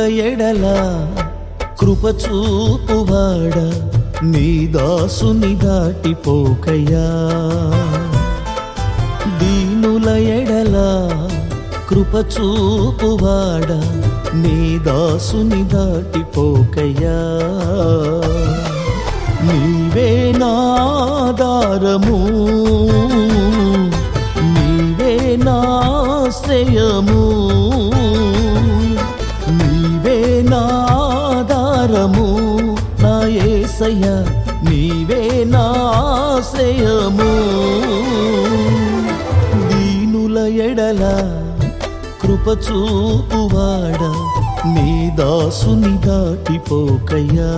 ఎడల కృప చూపువాడ నీ దాసుని దాటిపోకయ్యా దీనుల ఎడల కృప చూపువాడ నీ దాసుని దాటిపోకయ్యా నీవే నాదారము నీవే నాశ్రయము నీవే నాదారము నా యేసయ్య నీవే నాశ్రయము దీనుల ఎడల కృప చూపువాడ నీ దాసుని దాటిపోకయ్యా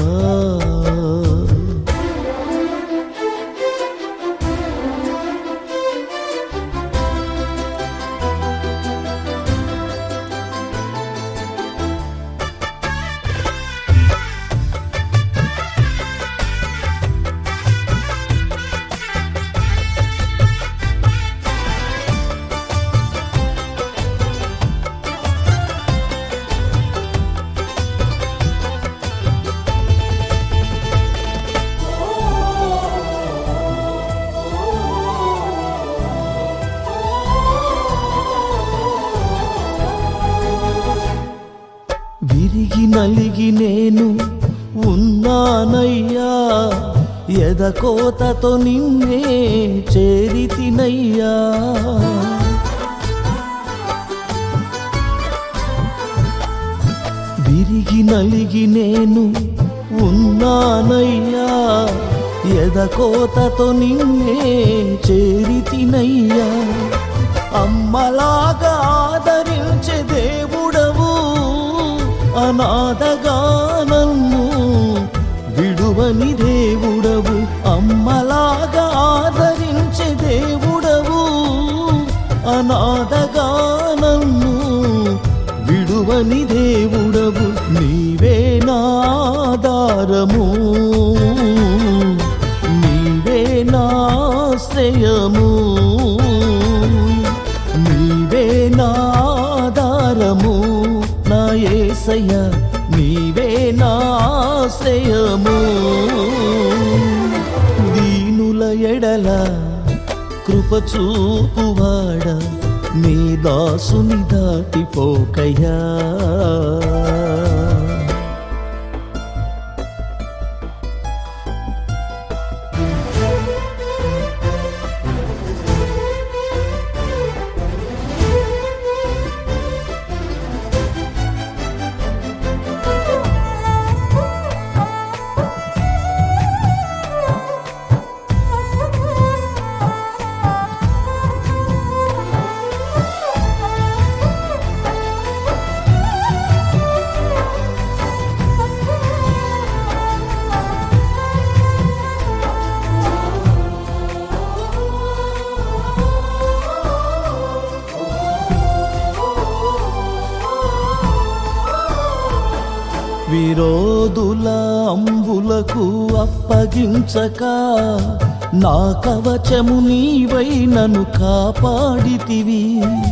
విరిగి నలిగి నేను ఉన్నానయ్యా ఎదకోతతో నిన్నే చేరితినయ్యా విరిగి నలిగి నేను ఉన్నానయ్యా ఎదకోతతో నిన్నే చేరితినయ్యా అమ్మలాగా ఆదరించే దేవుడవు అనాథగా నన్ను విడువని దేవుడవు అమ్మలాగా ఆదరించే దేవుడవు అనాథగా నన్ను విడువని దేవుడవు నీవే నాదారము నీవే నాశ్రయము నీవే నాదారము నా యేసయ్య నీవే నాశ్రయము దీనుల ఎడల కృప చూపువాడ నీ దాసుని దాటిపోకయ్యా విరోధుల అంబులకు అప్పగించక నా కవచము నీవై నన్ను కాపాడితివి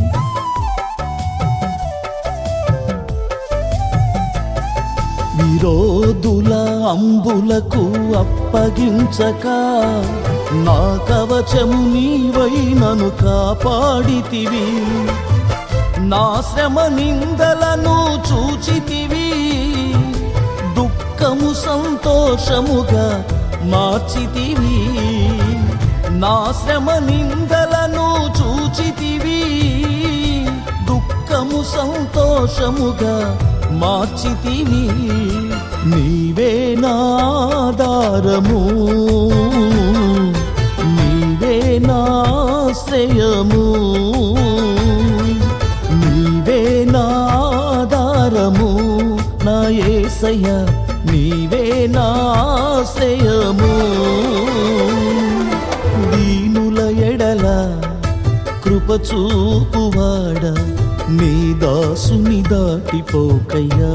విరోధుల అంబులకు అప్పగించక నా కవచము నీవై నన్ను కాపాడితివి నా శ్రమ నిందలను చూచితివి దుఃఖము సంతోషముగా మార్చితివి నా శ్రమ నిందలను చూచితివి దుఃఖము సంతోషముగా మార్చితివి నీవే నాదారము నీవే నాశ్రయము నీవే నాదారము నా యేసయ్య నీవే నాశ్రయము దీనుల ఎడల కృప చూపువాడ నీ దాసుని దాటిపోకయ్యా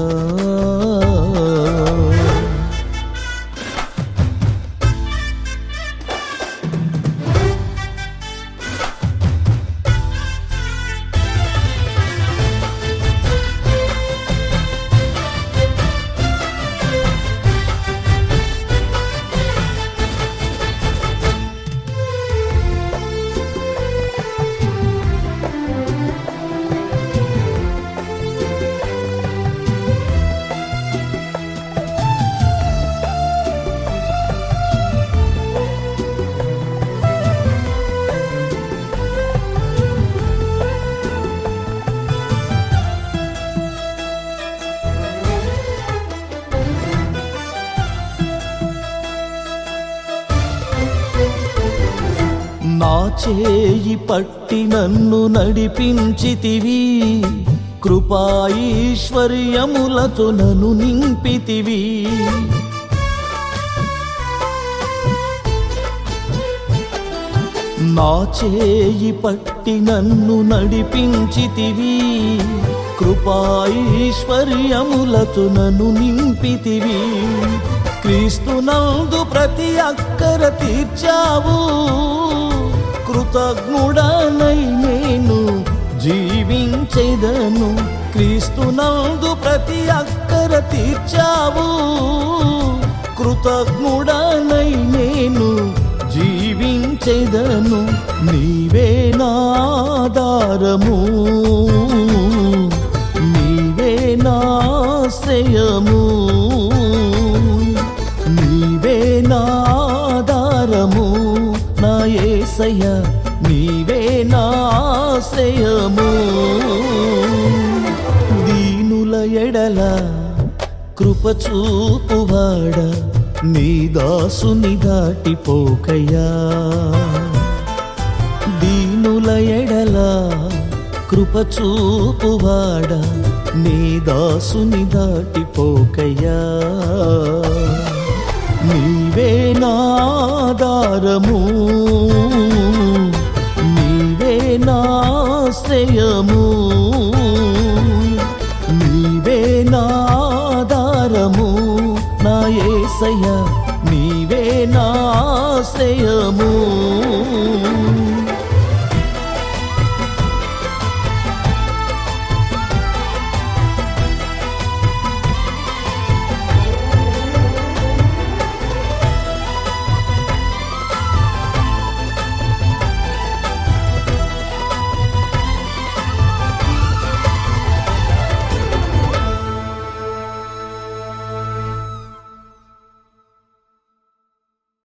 చేయి పట్టి నన్ను నడిపించితివి కృపాఈశ్వర్యములతో నన్ను నింపితివి నా చేయి పట్టి నన్ను నడిపించితివి కృపాఈశ్వర్యములతో నన్ను నింపితివి క్రీస్తునందు ప్రతి అక్కర తీర్చావు కృతజ్ఞుడనై నేను జీవించెదను క్రీస్తునందు ప్రతి అక్కర తీర్చావు కృతజ్ఞుడనై నేను జీవించెదను నీవే నాదారము నీవే నాశ్రయము నీవే నాదారము నా యేసయ్య నీవే నాశ్రయము దీనుల ఎడల కృప చూపువాడ నీ దాసుని దాటిపోకయ్యా దీనుల ఎడల కృప చూపువాడ నీ దాసుని దాటిపోకయ్యా నీవే నాదారము నీవే నాశ్రయము నీవే నాదారము నా యేసయ్య నీవే నాశ్రయము